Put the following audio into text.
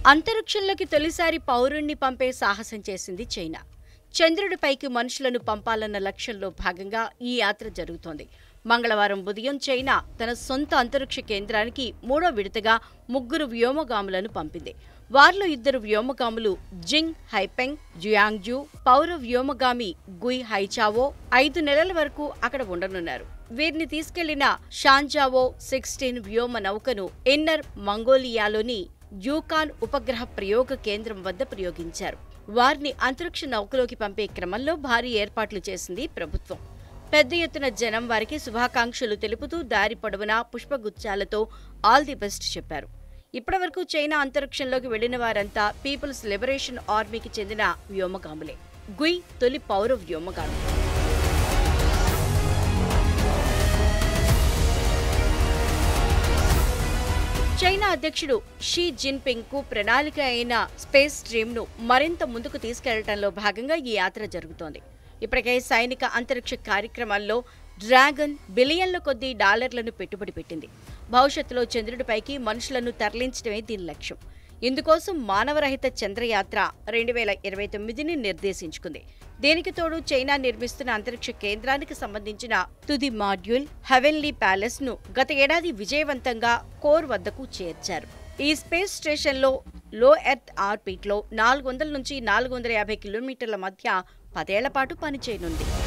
అంతరిక్షంలోకి తొలిసారి పౌరుణ్ణి పంపే సాహసం చేసింది చైనా చంద్రుడిపైకి మనుషులను పంపాలన్న లక్ష్యంలో భాగంగా ఈ యాత్ర జరుగుతోంది మంగళవారం ఉదయం చైనా తన సొంత అంతరిక్ష కేంద్రానికి మూడో విడతగా ముగ్గురు వ్యోమగాములను పంపింది వారిలో ఇద్దరు వ్యోమగాములు జింగ్ హైపెంగ్ జుయాంగ్జు పౌర వ్యోమగామి గుయ్ హైచావో ఐదు నెలల వరకు అక్కడ ఉండనున్నారు వీరిని తీసుకెళ్లిన షాంజావో సిక్స్టీన్ వ్యోమ నౌకను ఇన్నర్ మంగోలియాలోని యూకాన్ ఉపగ్రహ ప్రయోగ కేంద్రం వద్ద ప్రయోగించారు వారిని అంతరిక్ష నౌకలోకి పంపే క్రమంలో భారీ ఏర్పాట్లు చేసింది ప్రభుత్వం పెద్ద ఎత్తున జనం వారికి శుభాకాంక్షలు తెలుపుతూ దారి పొడవునా పుష్పగుచ్చాలతో ఆల్ ది బెస్ట్ చెప్పారు ఇప్పటివరకు చైనా అంతరిక్షంలోకి వెళ్లిన వారంతా పీపుల్స్ లిబరేషన్ ఆర్మీకి చెందిన వ్యోమగాములే గుయ్ తొలి పౌర వ్యోమగామి చైనా అధ్యక్షుడు షీ జిన్పింగ్ కు ప్రణాళిక అయిన స్పేస్ స్ట్రీమ్ ను మరింత ముందుకు తీసుకెళ్లడంలో భాగంగా ఈ యాత్ర జరుగుతోంది ఇప్పటికే సైనిక అంతరిక్ష కార్యక్రమాల్లో డ్రాగన్ బిలియన్ల కొద్దీ డాలర్లను పెట్టుబడి పెట్టింది భవిష్యత్తులో చంద్రుడిపైకి మనుషులను తరలించడమే దీని లక్ష్యం ఇందుకోసం మానవరహిత చంద్రయాత్ర రెండు వేల ఇరవై తొమ్మిదిని నిర్దేశించుకుంది దీనికి తోడు చైనా నిర్మిస్తున్న అంతరిక్ష కేంద్రానికి సంబంధించిన తుది మాడ్యూల్ హెవెన్లీ ప్యాలెస్ ను గత ఏడాది విజయవంతంగా కోర్ వద్దకు చేర్చారు ఈ స్పేస్ స్టేషన్లో లో ఎర్త్ ఆర్బిట్లో నాలుగు వందల నుంచి నాలుగు వందల యాభై కిలోమీటర్ల మధ్య పదేళ్ల పాటు పనిచేయనుంది